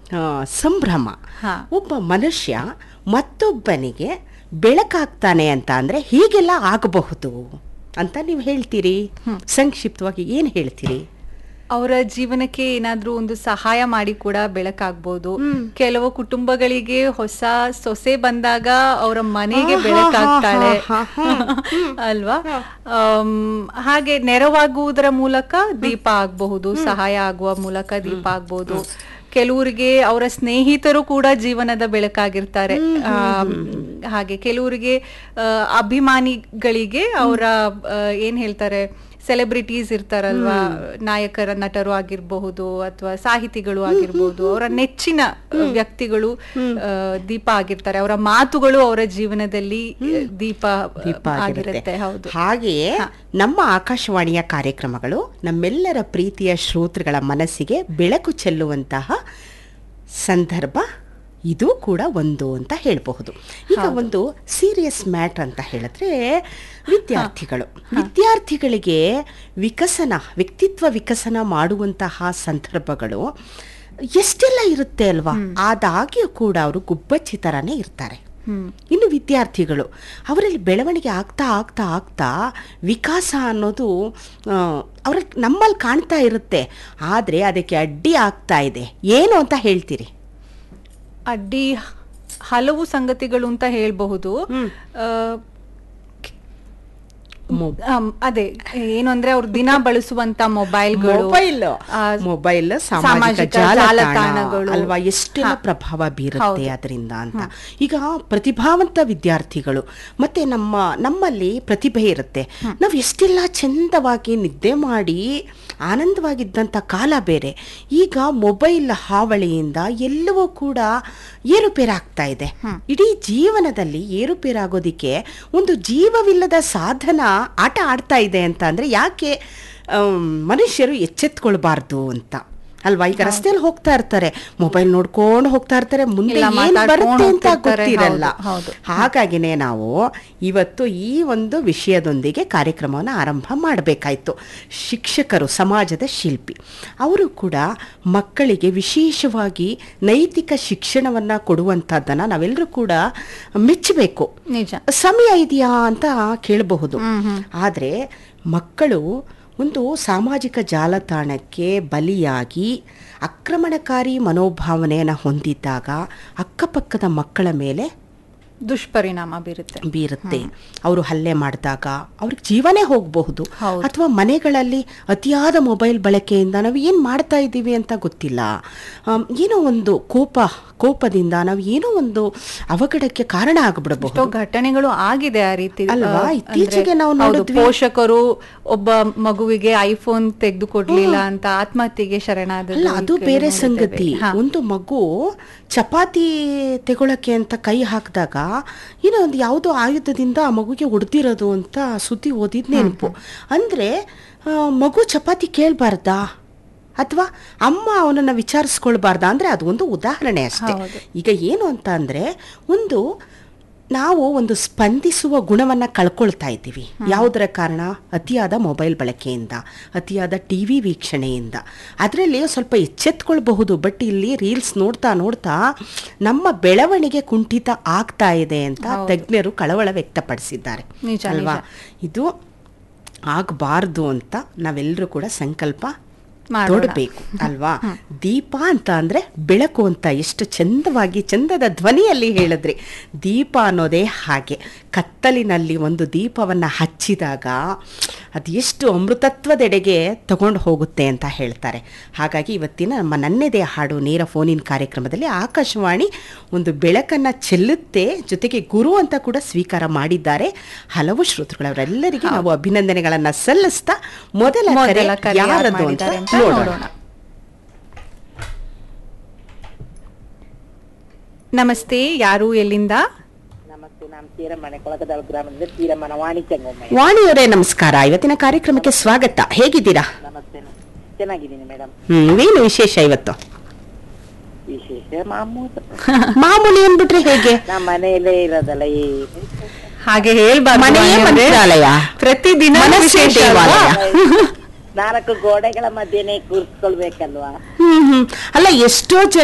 ಆ, ಸಂಭ್ರಮ ಹಾ. ಒಬ್ಬ ಮನುಷ್ಯ ಮತ್ತೊಬ್ಬನಿಗೆ ಬೆಳಕಾಗ್ತಾನೆ ಅಂತ ಅಂದ್ರೆ ಹೀಗೆಲ್ಲ ಆಗಬಹುದು ಅಂತ ನೀವು ಹೇಳ್ತೀರಿ ಸಂಕ್ಷಿಪ್ತವಾಗಿ ಏನು ಹೇಳ್ತೀರಿ ಅವರ ಜೀವನಕ್ಕೆ ಏನಾದ್ರೂ ಒಂದು ಸಹಾಯ ಮಾಡಿ ಕೂಡ ಬೆಳಕಾಗ್ಬೋದು ಕೆಲವು ಕುಟುಂಬಗಳಿಗೆ ಹೊಸ ಸೊಸೆ ಬಂದಾಗ ಅವರ ಮನೆಗೆ ಆಹಾ, ಬೆಳಕಾಗ್ತಾಳೆ ಹಾ, ಹಾ, ಅಲ್ವಾ ಆಮ್, ಹಾಗೆ ನೆರವಾಗುವುದರ ಮೂಲಕ ದೀಪ ಆಗಬಹುದು ಸಹಾಯ ಆಗುವ ಮೂಲಕ ದೀಪ ಆಗ್ಬಹುದು ಕೆಲವರಿಗೆ ಅವರ ಸ್ನೇಹಿತರು ಕೂಡ ಜೀವನದ ಬೆಳಕಾಗಿರ್ತಾರೆ ಆಮ್, ಹಾಗೆ ಕೆಲವರಿಗೆ ಆ, ಅಭಿಮಾನಿಗಳಿಗೆ ಅವರ ಆ, ಏನ್ ಹೇಳ್ತಾರೆ ಸೆಲೆಬ್ರಿಟೀಸ್ ಇರ್ತಾರಲ್ವಾ ನಾಯಕರ ನಟರು ಆಗಿರಬಹುದು ಅಥವಾ ಸಾಹಿತಿಗಳು ಆಗಿರ್ಬಹುದು ಅವರ ನೆಚ್ಚಿನ ಆ, ವ್ಯಕ್ತಿಗಳು ಆ, ದೀಪ ಆಗಿರ್ತಾರೆ ಅವರ ಮಾತುಗಳು ಅವರ ಜೀವನದಲ್ಲಿ ಆ, ದೀಪ ದೀಪ ಆಗಿರುತ್ತೆ ಆಗಿರುತ್ತೆ ಹೌದು ಹಾಗೆಯೇ ನಮ್ಮ ಆಕಾಶವಾಣಿಯ ಕಾರ್ಯಕ್ರಮಗಳು ನಮ್ಮೆಲ್ಲರ ಪ್ರೀತಿಯ ಶ್ರೋತೃಗಳ ಮನಸ್ಸಿಗೆ ಬೆಳಕು ಚೆಲ್ಲುವಂತಹ ಸಂದರ್ಭ ಇದು ಕೂಡ ಒಂದು ಅಂತ ಹೇಳಬಹುದು ಈಗ ಒಂದು ಸೀರಿಯಸ್ ಮ್ಯಾಟರ್ ಅಂತ ಹೇಳಿದ್ರೆ ವಿದ್ಯಾರ್ಥಿಗಳು ವಿದ್ಯಾರ್ಥಿಗಳಿಗೆ ವಿಕಸನ ವ್ಯಕ್ತಿತ್ವ ವಿಕಸನ ಮಾಡುವಂತಹ ಸಂದರ್ಭಗಳು ಎಷ್ಟೆಲ್ಲ ಇರುತ್ತೆ ಅಲ್ವಾ ಆದಾಗ್ಯೂ ಕೂಡ ಅವರು ಗುಬ್ಬಚ್ಚಿ ಥರನೇ ಇರ್ತಾರೆ ಹ್ಮ್ ಇನ್ನು ವಿದ್ಯಾರ್ಥಿಗಳು ಅವರಲ್ಲಿ ಬೆಳವಣಿಗೆ ಆಗ್ತಾ ಆಗ್ತಾ ಆಗ್ತಾ ವಿಕಾಸ ಅನ್ನೋದು ಆ, ಅವ್ರ ನಮ್ಮಲ್ಲಿ ಕಾಣ್ತಾ ಇರುತ್ತೆ ಆದರೆ ಅದಕ್ಕೆ ಅಡ್ಡಿ ಆಗ್ತಾ ಇದೆ ಏನು ಅಂತ ಹೇಳ್ತೀರಿ ಅಡ್ಡಿ ಹಲವು ಸಂಗತಿಗಳು ಅಂತ ಹೇಳ್ಬಹುದು ಹ್ಮ್. ಆ, ಮೊ- ಆಮ್, ಅದೇ ಏನು ಅಂದ್ರೆ ಅವ್ರು ದಿನ ಬಳಸುವಂತ ಮೊಬೈಲ್ಗಳು ಮೊಬೈಲ್ ಆ, ಮೊಬೈಲ್ ಸಾಮಾಜಿಕ ಸಾಮಾಜಿಕ ಜಾಲತಾಣ ಜಾಲತಾಣಗಳು. ಅಲ್ವಾ ಎಷ್ಟೆಲ್ಲ ಹಾ. ಪ್ರಭಾವ ಬೀರುತ್ತೆ ಹೌದು. ಅದರಿಂದ ಅಂತ ಈಗ ಪ್ರತಿಭಾವಂತ ವಿದ್ಯಾರ್ಥಿಗಳು ಮತ್ತೆ ನಮ್ಮ ನಮ್ಮಲ್ಲಿ ಪ್ರತಿಭೆ ಇರುತ್ತೆ ನಾವು ಎಷ್ಟೆಲ್ಲ ಚಂದವಾಗಿ ನಿದ್ದೆ ಮಾಡಿ ಆನಂದವಾಗಿದ್ದಂಥ ಕಾಲ ಬೇರೆ ಈಗ ಮೊಬೈಲ್ ಹಾವಳಿಯಿಂದ ಎಲ್ಲವೂ ಕೂಡ ಏರುಪೇರಾಗ್ತಾ ಇದೆ ಇಡೀ ಜೀವನದಲ್ಲಿ ಏರುಪೇರಾಗೋದಿಕ್ಕೆ ಒಂದು ಜೀವವಿಲ್ಲದ ಸಾಧನ ಆಟ ಆಡ್ತಾ ಇದೆ ಅಂತ ಅಂದ್ರೆ ಯಾಕೆ ಆಮ್, ಮನುಷ್ಯರು ಎಚ್ಚೆತ್ಕೊಳ್ಬಾರ್ದು ಅಂತ ಅಲ್ವಾ ಈಗ ರಸ್ತೆಯಲ್ಲಿ ಹೋಗ್ತಾ ಇರ್ತಾರೆ ಮೊಬೈಲ್ ನೋಡ್ಕೊಂಡು ಹೋಗ್ತಾ ಇರ್ತಾರೆ ಮುಂದೆ ಇಲ್ಲ, ಏನ್ ಮಾತಾಡ್ಕೊಂಡು ಬರುತ್ತೆ ಅಂತ ಹೋಗ್ತಿರ್ತಾರೆ. ಗೊತ್ತಿರಲ್ಲ ಹೌದು, ಹೌದು. ಹಾಗಾಗಿನೇ ನಾವು ಇವತ್ತು ಈ ಒಂದು ವಿಷಯದೊಂದಿಗೆ ಕಾರ್ಯಕ್ರಮವನ್ನು ಆರಂಭ ಮಾಡಬೇಕಾಯ್ತು ಶಿಕ್ಷಕರು ಸಮಾಜದ ಶಿಲ್ಪಿ ಅವರು ಕೂಡ ಮಕ್ಕಳಿಗೆ ವಿಶೇಷವಾಗಿ ನೈತಿಕ ಶಿಕ್ಷಣವನ್ನ ಕೊಡುವಂತದ್ದನ್ನ ನಾವೆಲ್ಲರೂ ಕೂಡ ಮೆಚ್ಚಬೇಕು ನಿಜ ಸಮಯ ಇದೆಯಾ ಅಂತ ಕೇಳಬಹುದು ಆದರೆ ಮಕ್ಕಳು ಒಂದು ಸಾಮಾಜಿಕ ಜಾಲತಾಣಕ್ಕೆ ಬಲಿಯಾಗಿ ಆಕ್ರಮಣಕಾರಿ ಮನೋಭಾವನೆಯನ್ನು ಹೊಂದಿದ್ದಾಗ ಅಕ್ಕಪಕ್ಕದ ಮಕ್ಕಳ ಮೇಲೆ ದುಷ್ಪರಿಣಾಮ ಬೀರುತ್ತೆ ಬೀರುತ್ತೆ ಅವರು ಹಲ್ಲೆ ಮಾಡಿದಾಗ ಅವ್ರಿಗೆ ಜೀವನೇ ಹೋಗಬಹುದು ಹೌದು. ಅಥವಾ ಮನೆಗಳಲ್ಲಿ ಅತಿಯಾದ ಮೊಬೈಲ್ ಬಳಕೆಯಿಂದ ನಾವು ಏನು ಮಾಡ್ತಾ ಇದ್ದೀವಿ ಅಂತ ಗೊತ್ತಿಲ್ಲ ಆಮ್, ಏನೋ ಒಂದು ಕೋಪ ಕೋಪದಿಂದ ನಾವು ಏನೋ ಒಂದು ಅವಘಡಕ್ಕೆ ಕಾರಣ ಎಷ್ಟೋ ಆಗ್ಬಿಡಬಹುದು ಘಟನೆಗಳು ಆಗಿದೆ ಆ ರೀತಿ ಅಲ್ವಾ? ಆ, ಇತ್ತೀಚೆಗೆ ಅಂದ್ರೆ ನಾವು ಹೌದು, ನೋಡಿದ್ವಿ. ಪೋಷಕರು ಒಬ್ಬ ಮಗುವಿಗೆ ಐಫೋನ್ ತೆಗೆದು ಕೊಡ್ಲಿಲ್ಲ ಅಂತ ಆತ್ಮಹತ್ಯೆಗೆ ಶರಣಾದ ಅಲ್ಲ ಅದು ಬೇರೆ ಸಂಗತಿ ಒಂದು ಮಗು ಚಪಾತಿ ತೆಗೊಳಕ್ಕೆ ಅಂತ ಕೈ ಹಾಕಿದಾಗ ಏನೋ ಒಂದು ಯಾವುದೋ ಆಯುಧದಿಂದ ಆ ಮಗುಗೆ ಹೊಡೆದಿರೋದು ಅಂತ ಸುದ್ದಿ ಓದಿದ್ ನೆನಪು ಅಂದ್ರೆ ಆ, ಮಗು ಚಪಾತಿ ಕೇಳಬಾರ್ದಾ ಅಥವಾ ಅಮ್ಮ ಅವನನ್ನ ವಿಚಾರಿಸ್ಕೊಳ್ಬಾರ್ದಾ ಅಂದ್ರೆ ಅದು ಒಂದು ಉದಾಹರಣೆ ಅಷ್ಟೇ ಹೌದು. ಈಗ ಏನು ಅಂತ ಅಂದ್ರೆ ಒಂದು ನಾವು ಒಂದು ಸ್ಪಂದಿಸುವ ಗುಣವನ್ನ ಕಳ್ಕೊಳ್ತಾ ಇದ್ದೀವಿ ಯಾವುದರ ಕಾರಣ ಅತಿಯಾದ ಮೊಬೈಲ್ ಬಳಕೆಯಿಂದ ಅತಿಯಾದ ಟಿ ವಿ ವೀಕ್ಷಣೆಯಿಂದ ಅದರಲ್ಲಿ ಸ್ವಲ್ಪ ಎಚ್ಚೆತ್ಕೊಳ್ಬಹುದು ಬಟ್ ಇಲ್ಲಿ ರೀಲ್ಸ್ ನೋಡ್ತಾ ನೋಡ್ತಾ ನಮ್ಮ ಬೆಳವಣಿಗೆ ಕುಂಠಿತ ಆಗ್ತಾ ಇದೆ ಅಂತ ತಜ್ಞರು ಕಳವಳ ವ್ಯಕ್ತಪಡಿಸಿದ್ದಾರೆ ನಿಜ, ಅಲ್ವಾ ಇದು ಆಗಬಾರ್ದು ಅಂತ ನಾವೆಲ್ಲರೂ ಕೂಡ ಸಂಕಲ್ಪ ಮಾಡೋಣ. ತೊಡಬೇಕು ಅಲ್ವಾ ದೀಪ ಅಂತ ಅಂದ್ರೆ ಬೆಳಕು ಅಂತ ಎಷ್ಟು ಚಂದವಾಗಿ ಚಂದದ ಧ್ವನಿಯಲ್ಲಿ ಹೇಳಿದ್ರಿ ದೀಪ ಅನ್ನೋದೇ ಹಾಗೆ ಕತ್ತಲಿನಲ್ಲಿ ಒಂದು ದೀಪವನ್ನ ಹಚ್ಚಿದಾಗ ಅದು ಎಷ್ಟು ಅಮೃತತ್ವದೆಡೆಗೆ ತಗೊಂಡು ಹೋಗುತ್ತೆ ಅಂತ ಹೇಳ್ತಾರೆ ಹಾಗಾಗಿ ಇವತ್ತಿನ ನಮ್ಮ ನನ್ನೆದೆ ಹಾಡು ನೇರ ಫೋನಿನ ಕಾರ್ಯಕ್ರಮದಲ್ಲಿ ಆಕಾಶವಾಣಿ ಒಂದು ಬೆಳಕನ್ನ ಚೆಲ್ಲುತ್ತೆ ಜೊತೆಗೆ ಗುರು ಅಂತ ಕೂಡ ಸ್ವೀಕಾರ ಮಾಡಿದ್ದಾರೆ ಹಲವು ಶ್ರೋತೃಗಳವರೆಲ್ಲರಿಗೆ ನಾವು ಅಭಿನಂದನೆಗಳನ್ನ ಸಲ್ಲಿಸ್ತಾ ಮೊದಲ ಕರೆ ಮೊದಲ ಕರೆ ಯಾರು ಯಾರದು ಅಂತ ಮಾಡಿದ್ದಾರೆ ಅಂತ ನೋಡೋಣ ನೋಡೋಣ ನಮಸ್ತೆ ಯಾರು ಎಲ್ಲಿಂದ ನಮಸ್ತೆ ನಾನು ತೀರಮ್ಮನೆ ಕೊಳಗದಾಳ ಗ್ರಾಮದಿಂದ ತೀರಮ್ಮನ ವಾಣಿ ಚೆಂಗೊಮ್ಮೆ ವಾಣಿಯವರೇ ನಮಸ್ಕಾರ ಇವತ್ತಿನ ಕಾರ್ಯಕ್ರಮಕ್ಕೆ ಸ್ವಾಗತ ಹೇಗಿದ್ದೀರಾ ನಮಸ್ತೆ ಚೆನ್ನಾಗಿದ್ದೀನಿ ಮೇಡಮ್ ಹ್ಮ್ ಏನು ವಿಶೇಷ ಇವತ್ತು ವಿಶೇಷ ಮಾಮೂಲು ಮಾಮೂಲಿ ಅಂದ್ಬಿಟ್ರೆ ಹೇಗೆ ನಮ್ಮ ಮನೆಯಲ್ಲೇ ಇರೋದಲ್ಲ ಈ ಹಾಗೆ ಹೇಳ್ಬಾರ್ದು ಮನೆಯೇ ವಾಣಿಯವ್ರೆ. ಮಂತ್ರಾಲಯ. ಪ್ರತಿದಿನ ಮನಸ್ಸೇ ವಿಶೇಷ ಅಲ್ವಾ? ದೇವಾಲಯ. ನಾಲ್ಕು ಗೋಡೆಗಳ ಮಧ್ಯೆನೆ ಕೂರ್ಸ್ಕೊಳ್ಬೇಕಲ್ವಾ ಹ್ಮ್ ಹ್ಮ್ ಅಲ್ಲ ಎಷ್ಟೋ ಜನ